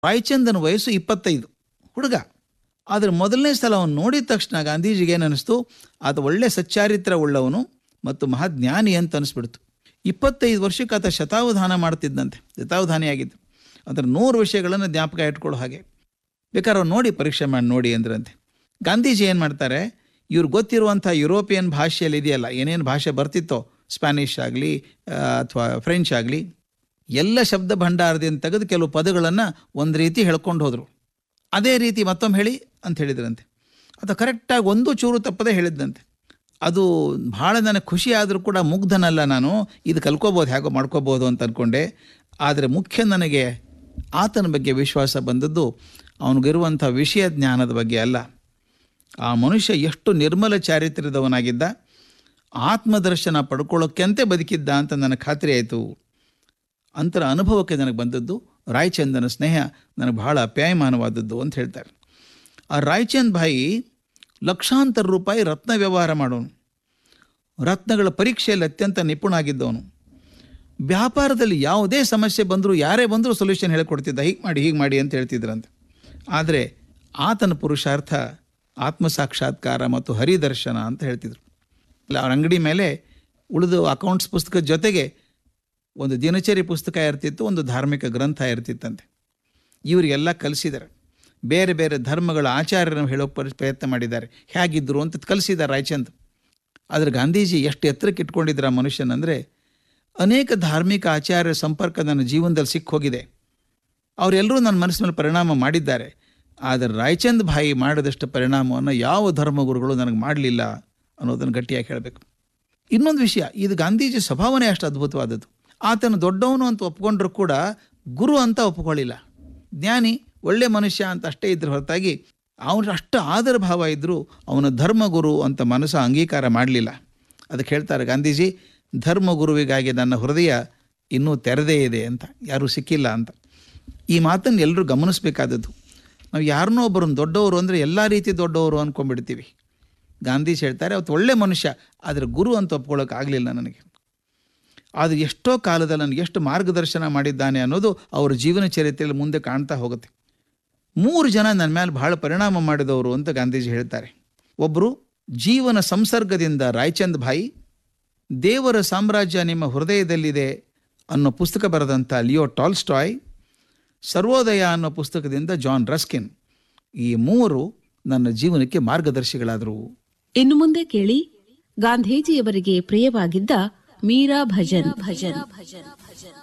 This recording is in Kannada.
ರಾಯಚಂದನ ವಯಸ್ಸು ಇಪ್ಪತ್ತೈದು ಹುಡುಗ ಆದರೆ ಮೊದಲನೇ ಸಲ ಅವನು ನೋಡಿದ ತಕ್ಷಣ ಗಾಂಧೀಜಿಗೆ ಏನನ್ನಿಸ್ತು ಆತ ಒಳ್ಳೆ ಸಚ್ಚಾರಿತ್ರ ಉಳ್ಳವನು ಮತ್ತು ಮಹಾಜ್ಞಾನಿ ಅಂತ ಅನಿಸ್ಬಿಡ್ತು ಇಪ್ಪತ್ತೈದು ವರ್ಷಕ್ಕೆ ಆತ ಶತಾವಧಾನ ಮಾಡ್ತಿದ್ದಂತೆ ಶತಾವಧಾನಿಯಾಗಿದ್ದು ಅದರ ನೂರು ವಿಷಯಗಳನ್ನು ಜ್ಞಾಪಕ ಇಟ್ಕೊಳ್ಳೋ ಹಾಗೆ ಬೇಕಾದ್ರೆ ಅವ್ರು ನೋಡಿ ಪರೀಕ್ಷೆ ಮಾಡಿ ನೋಡಿ ಅಂದ್ರಂತೆ ಗಾಂಧೀಜಿ ಏನು ಮಾಡ್ತಾರೆ ಇವ್ರು ಗೊತ್ತಿರುವಂಥ ಯುರೋಪಿಯನ್ ಭಾಷೆಯಲ್ಲಿ ಇದೆಯಲ್ಲ ಏನೇನು ಭಾಷೆ ಬರ್ತಿತ್ತೋ ಸ್ಪ್ಯಾನಿಷ್ ಆಗಲಿ ಅಥವಾ ಫ್ರೆಂಚ್ ಆಗಲಿ ಎಲ್ಲ ಶಬ್ದ ಭಂಡಾರದಿಂದ ತೆಗೆದು ಕೆಲವು ಪದಗಳನ್ನು ಒಂದು ರೀತಿ ಹೇಳ್ಕೊಂಡು ಹೋದರು ಅದೇ ರೀತಿ ಮತ್ತೊಮ್ಮೆ ಹೇಳಿ ಅಂತ ಹೇಳಿದ್ರಂತೆ ಅದು ಕರೆಕ್ಟಾಗಿ ಒಂದು ಚೂರು ತಪ್ಪದೆ ಹೇಳಿದ್ದಂತೆ ಅದು ಭಾಳ ನನಗೆ ಖುಷಿ ಆದರೂ ಕೂಡ ಮುಗ್ಧನಲ್ಲ ನಾನು ಇದು ಕಲ್ಕೋಬೋದು ಹೇಗೋ ಮಾಡ್ಕೋಬೋದು ಅಂತ ಅಂದ್ಕೊಂಡೆ ಆದರೆ ಮುಖ್ಯ ನನಗೆ ಆತನ ಬಗ್ಗೆ ವಿಶ್ವಾಸ ಬಂದದ್ದು ಅವನಿಗಿರುವಂಥ ವಿಷಯ ಜ್ಞಾನದ ಬಗ್ಗೆ ಅಲ್ಲ ಆ ಮನುಷ್ಯ ಎಷ್ಟು ನಿರ್ಮಲ ಚಾರಿತ್ರ್ಯದವನಾಗಿದ್ದ ಆತ್ಮದರ್ಶನ ಪಡ್ಕೊಳ್ಳೋಕ್ಕೆಂತೆ ಬದುಕಿದ್ದ ಅಂತ ನನಗೆ ಖಾತ್ರಿ ಆಯಿತು ಅಂತರ ಅನುಭವಕ್ಕೆ ನನಗೆ ಬಂದದ್ದು ರಾಯಚಂದನ ಸ್ನೇಹ ನನಗೆ ಬಹಳ ಅಪ್ಯಾಯಮಾನವಾದದ್ದು ಅಂತ ಹೇಳ್ತಾರೆ ಆ ರಾಯಚಂದ್ ಭಾಯಿ ಲಕ್ಷಾಂತರ ರೂಪಾಯಿ ರತ್ನ ವ್ಯವಹಾರ ಮಾಡೋನು ರತ್ನಗಳ ಪರೀಕ್ಷೆಯಲ್ಲಿ ಅತ್ಯಂತ ನಿಪುಣ ಆಗಿದ್ದವನು ವ್ಯಾಪಾರದಲ್ಲಿ ಯಾವುದೇ ಸಮಸ್ಯೆ ಬಂದರೂ ಯಾರೇ ಬಂದರೂ ಸೊಲ್ಯೂಷನ್ ಹೇಳಿಕೊಡ್ತಿದ್ದ ಹೀಗೆ ಮಾಡಿ ಹೀಗೆ ಮಾಡಿ ಅಂತ ಹೇಳ್ತಿದ್ರಂತೆ ಆದರೆ ಆತನ ಪುರುಷಾರ್ಥ ಆತ್ಮಸಾಕ್ಷಾತ್ಕಾರ ಮತ್ತು ಹರಿದರ್ಶನ ಅಂತ ಹೇಳ್ತಿದ್ರು ಅವ್ರ ಅಂಗಡಿ ಮೇಲೆ ಉಳಿದು ಅಕೌಂಟ್ಸ್ ಪುಸ್ತಕದ ಜೊತೆಗೆ ಒಂದು ದಿನಚರಿ ಪುಸ್ತಕ ಇರ್ತಿತ್ತು ಒಂದು ಧಾರ್ಮಿಕ ಗ್ರಂಥ ಇರ್ತಿತ್ತಂತೆ ಇವರಿಗೆಲ್ಲ ಕಲಿಸಿದ್ದಾರೆ ಬೇರೆ ಬೇರೆ ಧರ್ಮಗಳ ಆಚಾರ್ಯರನ್ನು ಹೇಳೋಕೆ ಪರಿ ಪ್ರಯತ್ನ ಮಾಡಿದ್ದಾರೆ ಹೇಗಿದ್ದರು ಅಂತ ಕಲಿಸಿದ್ದಾರೆ ರಾಯಚಂದ್ ಆದರೆ ಗಾಂಧೀಜಿ ಎಷ್ಟು ಎತ್ತರಕ್ಕೆ ಇಟ್ಕೊಂಡಿದ್ರು ಆ ಮನುಷ್ಯನಂದರೆ ಅನೇಕ ಧಾರ್ಮಿಕ ಆಚಾರ್ಯರ ಸಂಪರ್ಕ ನನ್ನ ಜೀವನದಲ್ಲಿ ಸಿಕ್ಕು ಹೋಗಿದೆ ಅವರೆಲ್ಲರೂ ನನ್ನ ಮನಸ್ಸಿನಲ್ಲಿ ಪರಿಣಾಮ ಮಾಡಿದ್ದಾರೆ ಆದರೆ ರಾಯಚಂದ್ ಭಾಯಿ ಮಾಡಿದಷ್ಟು ಪರಿಣಾಮವನ್ನು ಯಾವ ಧರ್ಮಗುರುಗಳು ನನಗೆ ಮಾಡಲಿಲ್ಲ ಅನ್ನೋದನ್ನು ಗಟ್ಟಿಯಾಗಿ ಹೇಳಬೇಕು ಇನ್ನೊಂದು ವಿಷಯ ಇದು ಗಾಂಧೀಜಿ ಸ್ವಭಾವನೆ ಅಷ್ಟು ಅದ್ಭುತವಾದದ್ದು ಆತನು ದೊಡ್ಡವನು ಅಂತ ಒಪ್ಕೊಂಡ್ರೂ ಕೂಡ ಗುರು ಅಂತ ಒಪ್ಕೊಳ್ಳಿಲ್ಲ ಜ್ಞಾನಿ ಒಳ್ಳೆ ಮನುಷ್ಯ ಅಂತ ಅಷ್ಟೇ ಇದ್ರ ಹೊರತಾಗಿ ಅವನು ಅಷ್ಟು ಆದರ ಭಾವ ಇದ್ದರೂ ಅವನ ಧರ್ಮಗುರು ಅಂತ ಮನಸ್ಸು ಅಂಗೀಕಾರ ಮಾಡಲಿಲ್ಲ ಅದಕ್ಕೆ ಹೇಳ್ತಾರೆ ಗಾಂಧೀಜಿ ಧರ್ಮಗುರುವಿಗಾಗಿ ನನ್ನ ಹೃದಯ ಇನ್ನೂ ತೆರೆದೇ ಇದೆ ಅಂತ ಯಾರೂ ಸಿಕ್ಕಿಲ್ಲ ಅಂತ ಈ ಮಾತನ್ನು ಎಲ್ಲರೂ ಗಮನಿಸಬೇಕಾದದ್ದು ನಾವು ಯಾರನ್ನೋ ಒಬ್ಬರನ್ನು ದೊಡ್ಡವರು ಅಂದರೆ ಎಲ್ಲ ರೀತಿ ದೊಡ್ಡವರು ಅಂದ್ಕೊಂಡ್ಬಿಡ್ತೀವಿ ಗಾಂಧೀಜಿ ಹೇಳ್ತಾರೆ ಅವತ್ತು ಒಳ್ಳೆ ಮನುಷ್ಯ ಆದರೆ ಗುರು ಅಂತ ಒಪ್ಕೊಳ್ಳೋಕೆ ಆಗಲಿಲ್ಲ ನನಗೆ ಆದರೆ ಎಷ್ಟೋ ಕಾಲದಲ್ಲಿ ನನಗೆ ಎಷ್ಟು ಮಾರ್ಗದರ್ಶನ ಮಾಡಿದ್ದಾನೆ ಅನ್ನೋದು ಅವರ ಜೀವನ ಚರಿತ್ರೆಯಲ್ಲಿ ಮುಂದೆ ಕಾಣ್ತಾ ಹೋಗುತ್ತೆ ಮೂರು ಜನ ನನ್ನ ಮೇಲೆ ಬಹಳ ಪರಿಣಾಮ ಮಾಡಿದವರು ಅಂತ ಗಾಂಧೀಜಿ ಹೇಳ್ತಾರೆ ಒಬ್ಬರು ಜೀವನ ಸಂಸರ್ಗದಿಂದ ರಾಯಚಂದ್ ಭಾಯಿ ದೇವರ ಸಾಮ್ರಾಜ್ಯ ನಿಮ್ಮ ಹೃದಯದಲ್ಲಿದೆ ಅನ್ನೋ ಪುಸ್ತಕ ಬರೆದಂಥ ಲಿಯೋ ಟಾಲ್ಸ್ಟಾಯ್ ಸರ್ವೋದಯ ಅನ್ನೋ ಪುಸ್ತಕದಿಂದ ಜಾನ್ ರಸ್ಕಿನ್ ಈ ಮೂವರು ನನ್ನ ಜೀವನಕ್ಕೆ ಮಾರ್ಗದರ್ಶಿಗಳಾದರು ಇನ್ನು ಮುಂದೆ ಕೇಳಿ ಗಾಂಧೀಜಿಯವರಿಗೆ ಪ್ರಿಯವಾಗಿದ್ದ ಮೀರಾ ಭಜನ್ ಭಜನ್ ಭಜನ್ ಭಜನ್